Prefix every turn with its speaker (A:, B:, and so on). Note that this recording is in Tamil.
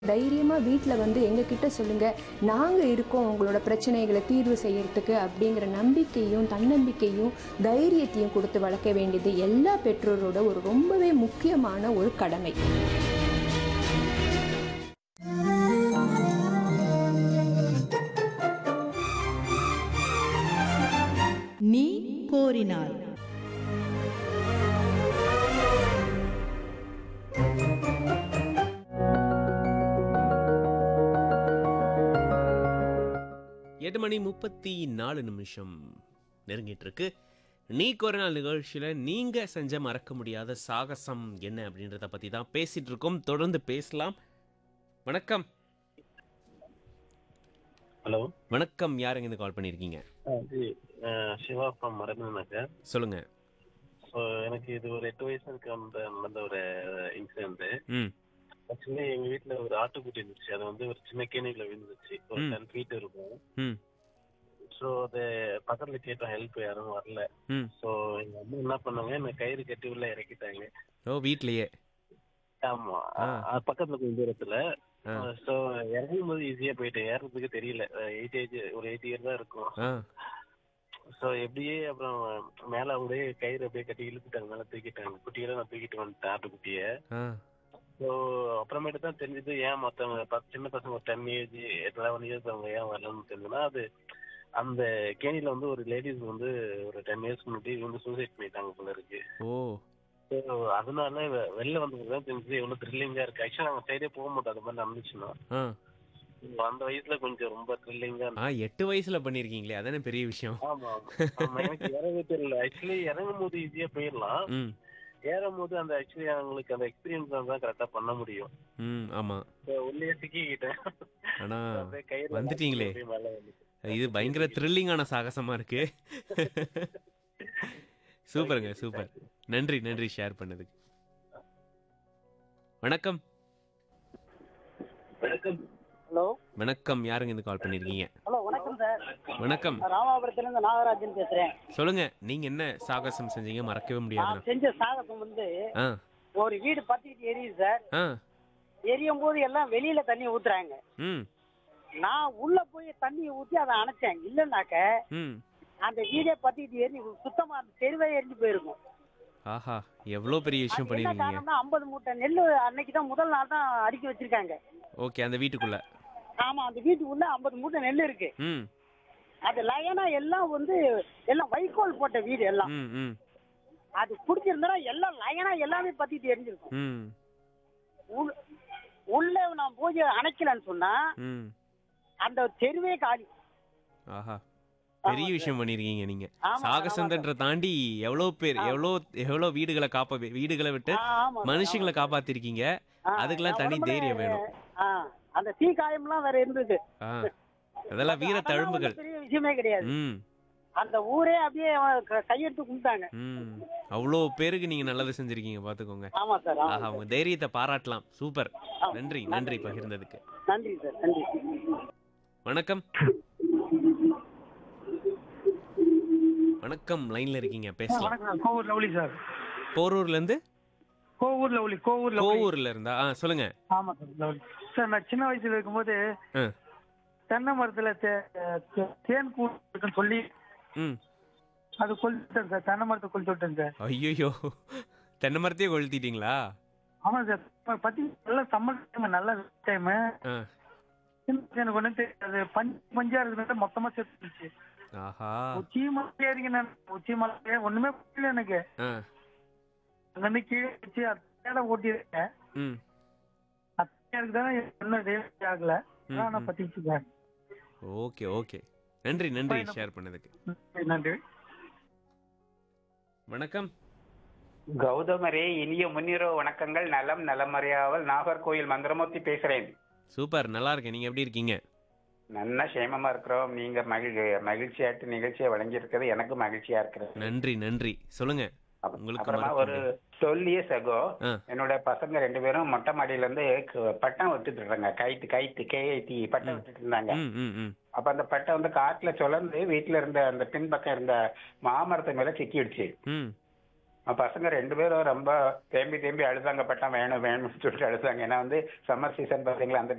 A: தைரியமா வீட்டில் வந்து எங்ககிட்ட சொல்லுங்க நாங்க இருக்கோம் உங்களோட பிரச்சனைகளை தீர்வு செய்யறதுக்கு அப்படிங்கிற நம்பிக்கையும் தன்னம்பிக்கையும் தைரியத்தையும் கொடுத்து வளர்க்க வேண்டியது எல்லா பெற்றோரோட ஒரு ரொம்பவே முக்கியமான ஒரு கடமை
B: நீ கோரினாய்
C: எட்டு மணி முப்பத்தி நாலு நிமிஷம் நெருங்கிட்டு இருக்கு நீ ஒரு நாள் நிகழ்ச்சியில் நீங்கள் செஞ்ச மறக்க முடியாத சாகசம் என்ன அப்படின்றத பற்றி தான் பேசிட்டு இருக்கோம் தொடர்ந்து பேசலாம் வணக்கம்
D: ஹலோ
C: வணக்கம் யாருங்க இருந்து கால் பண்ணியிருக்கீங்க
D: இது அஹ், சிவா ஃப்ரம் மரபு நகர்
C: சொல்லுங்க
D: ஸோ எனக்கு இது ஒரு எட்டு வயசுக்கு அந்த நடந்த ஒரு இன்சிடென்ட்
C: ம்
D: ஆக்சுவலி எங்க வீட்ல ஒரு ஆட்டுக்குட்டி இருந்துச்சு அது வந்து ஒரு சின்ன கேணியில விழுந்துச்சு ஒரு
C: ம்.
D: டென் ஃபீட் இருக்கும்
C: ம்
D: ஸோ அது பக்கத்துல கேட்டோம் ஹெல்ப் யாரும் வரல
C: ம்
D: ஸோ எங்க அம்மா என்ன பண்ணாங்க என்ன கயிறு கட்டி உள்ள இறக்கிட்டாங்க
C: ஓ வீட்லயே
D: ஆமா
C: ஆ.
D: அது பக்கத்துல கொஞ்சம் தூரத்துல
C: ஆ
D: ஸோ இறங்கும் போது ஈஸியா போயிட்டேன் ஏறதுக்கு தெரியல எயிட் ஏஜ் ஒரு எயிட் இயர் தான் இருக்கும்
C: ஆ
D: ஸோ எப்படியே அப்புறம் மேல அப்படியே கயிறு அப்படியே கட்டி இழுத்துட்டாங்க மேல தூக்கிட்டாங்க குட்டியெல்லாம் நான் தூக்கிட்டு வந்துட்டேன் ஆட்டுக்குட்டிய
C: ஆ
D: ஸோ அப்புறமேட்டு தான் தெரிஞ்சது ஏன் மற்றவங்க பத்து சின்ன பசங்க ஒரு டென் ஏஜ் லெவன் இயர்ஸ் அவங்க ஏன் வரலன்னு தெரிஞ்சுன்னா அது அந்த கேணியில வந்து ஒரு லேடிஸ் வந்து ஒரு டென் இயர்ஸ் முன்னாடி வந்து சூசைட் பண்ணிட்டாங்க போல இருக்கு
C: ஓ
D: ஸோ அதனால வெ- வெளில வந்தது தான் தெரிஞ்சது எவ்வளவு த்ரில்லிங்கா இருக்கு ஆக்சுவலா நாங்க சைடே போக மாட்டோம் அது மாதிரி நடந்துச்சுன்னா
C: ஆ
D: அந்த வயசுல கொஞ்சம் ரொம்ப த்ரில்லிங்கா
C: ஆ எட்டு வயசுல பண்ணியிருக்கீங்களே அதானே பெரிய விஷயம்
D: ஆமா ஆமா ஆமா, எனக்கு இறங்க தெரியல ஆக்சுவலி இறங்கும் போது ஈஸியா போயிடலாம்
C: ம்
D: ஏறும் போது அந்த ஆக்சுவலி அவங்களுக்கு அந்த எக்ஸ்பீரியன்ஸ் தான் கரெக்டா பண்ண முடியும்
C: ம் ஆமாம்
D: So, உள்ளே சிக்கிக்கிட்டேன்
C: ஆனால்
D: அப்படியே கயிறுல
C: வந்துட்டீங்களே.
D: அப்படியே மேல வந்துட்டேன்.
C: இது பயங்கர த்ரில்லிங்கான சாகசமா இருக்கு சூப்பருங்க சூப்பர் நன்றி நன்றி ஷேர் பண்ணதுக்கு வணக்கம்
E: ஹலோ
C: வணக்கம் யாருங்க இருந்து கால் பண்ணிருக்கீங்க
E: ஹலோ வணக்கம் சார்
C: வணக்கம்
E: நான் ராமாபுரத்துலேருந்து நாகராஜன் பேசுறேன்
C: சொல்லுங்க நீங்க என்ன சாகசம் செஞ்சீங்க மறக்கவே
E: நான்
C: முடியாது
E: செஞ்ச சாகசம் வந்து
C: ஆ
E: ஒரு வீடு பத்திக்கிட்டு எரியுது சார்
C: ஆ
E: எரியும் போது எல்லாம் வெளியில தண்ணி ஊத்துறாங்க
C: ம்
E: நான் உள்ள போய் தண்ணியை ஊத்தி அதை அணைச்சேன் இல்லைன்னாக்க
C: ம்
E: அந்த வீடே பத்திக்கிட்டு எரி சுத்தமா அந்த தெருவே எரிஞ்சு போயிருக்கும்
C: ஆஹா எவ்வளோ பெரிய விஷயம்
E: அது என்ன
C: பண்ணிருக்கீங்க
E: காரணம்னா ஐம்பது மூட்டை நெல் அன்னைக்கு தான் முதல் நாள் தான் அடுக்கி வச்சிருக்காங்க
C: ஓகே அந்த வீட்டுக்குள்ள
E: ஆமா அந்த வீட்டுக்குள்ள ஐம்பது மூட்டை நெல் இருக்கு
C: ம்
E: அது லயனா எல்லாம் வந்து எல்லாம் வைக்கோல் போட்ட வீடு எல்லாம்
C: ம் ம்
E: அது பிடிச்சிருந்தா எல்லாம் லயனா எல்லாமே பத்திட்டு எரிஞ்சிருக்கும்
C: ம்
E: உள்- உள்ள நான் போய் அணைக்கலன்னு சொன்னா
C: ம்
E: அந்த தெருவே காலி
C: ஆஹா பெரிய விஷயம் பண்ணிருக்கீங்க நீங்க
E: ஆமா,
C: சாகசந்தன்ற தாண்டி எவ்வளோ பேர் எவ்வளோ எவ்வளோ வீடுகளை காப்ப வீடுகளை விட்டு
E: ஆ, ஆமா,
C: மனுஷங்களை காப்பாத்திருக்கீங்க
E: ஆ,
C: அதுக்கெல்லாம்
E: என்
C: தனி
E: உடம்புல,
C: தைரியம் வேணும்.
E: ஆ, அந்த தீ காயம்லாம் வேற இருந்தது
C: ஆ அதெல்லாம் வீர
E: அதெல்லாம்
C: தழும்புகள்
E: ஒண்ணும் பெரிய விஷயமே கிடையாது
C: ம்
E: அந்த ஊரே அப்படியே க- கையெடுத்து கும்பிட்டாங்க
C: ம் அவ்வளோ பேருக்கு நீங்க நல்லது செஞ்சிருக்கீங்க பாத்துக்கோங்க
E: ஆமா சார் ஆமா
C: ஆஹா உங்க தைரியத்தை பாராட்டலாம் சூப்பர்
E: ஆ,
C: நன்றி நன்றி பகிர்ந்ததுக்கு
E: நன்றி சார் நன்றி
C: வணக்கம் வணக்கம் லைன்ல இருக்கீங்க பேசலாம்
F: வணக்கம் கோவூர் லவ்லி சார்
C: போரூர்ல இருந்து
F: கோவூர் லவ்லி கோவூர் லவ்லி
C: கோவூர்ல இருந்தா ஆ சொல்லுங்க
F: ஆமா சார் லவ்லி சார் நான் சின்ன வயசுல இருக்கும்போது
C: ஆ.
F: தென்னை மரத்துல தே- தே- தேன் கூடு இருக்குன்னு சொல்லி
C: ம்
F: அது கொளுத்துட்டேன் சார் தென்னை மரத்தை கொளுத்து விட்டேன் சார்
C: ஐயோ தென்னை மரத்தையே கொளுத்திட்டீங்களா
F: ஆமா சார் இப்ப பத்தி நல்ல சம்மர் டைம் நல்ல டைம்
C: ஆ
F: எனக்கு ஒண்ணு தெரியாது அது பஞ்சு பஞ்சா இருக்கிறது மொத்தமா செத்துருச்சு
C: ஆஹா
F: உச்சி மலை ஏறிங்க நான் உச்சி மலை ஒண்ணுமே புரியல எனக்கு
C: ஆ
F: அங்க இருந்து கீழே வச்சு அத்தையால ஓட்டியிருக்கேன்
C: ம்
F: அத்தையாருக்கு தானே ஒன்னும் டெலிவரி ஆகல
C: ம்,
F: ஆனா
C: ம்.
F: பத்திச்சு சார்
C: ஓகே ஓகே நன்றி நன்றி ஷேர் பண்ணதுக்கு
F: நன்றி
C: வணக்கம்
G: கௌதமரே இனிய முன்னிரவு வணக்கங்கள் நலம் நலமறியாவல் நாகர்கோயில் மந்திரமூர்த்தி பேசுறேன்
C: சூப்பர் நல்லா இருக்கேன் நீங்க எப்படி இருக்கீங்க
G: நல்ல சேமமா இருக்கிறோம் நீங்க மகிழ் மகிழ்ச்சியாட்டு நிகழ்ச்சியை வழங்கி இருக்கிறது எனக்கு மகிழ்ச்சியா இருக்கிறது
C: நன்றி நன்றி சொல்லுங்க
G: அப்-
C: உங்களுக்கு
G: அப்புறமா
C: மறக்க
G: ஒரு டுவெல் இயர்ஸ் அகோ
C: ஆ.
G: என்னோட பசங்க ரெண்டு பேரும் மொட்டை மாடியில இருந்து க- பட்டம் விட்டுட்டு இருந்தாங்க கைத்து கைத்து கேஐடி பட்டம்
C: ம்.
G: விட்டுட்டு இருந்தாங்க
C: ம் ம் ம்
G: அப்ப அந்த பட்டம் வந்து காட்டுல சுழந்து வீட்டுல இருந்த அந்த பின்பக்கம் இருந்த மாமரத்து மேல சிக்கிடுச்சு
C: ம்
G: பசங்க ரெண்டு பேரும் ரொம்ப தேம்பி தேம்பி அழுதாங்க பட்டம் வேணும் வேணும்னு சொல்லிட்டு அழுதாங்க ஏன்னா வந்து சம்மர் சீசன் பாத்தீங்களா அந்த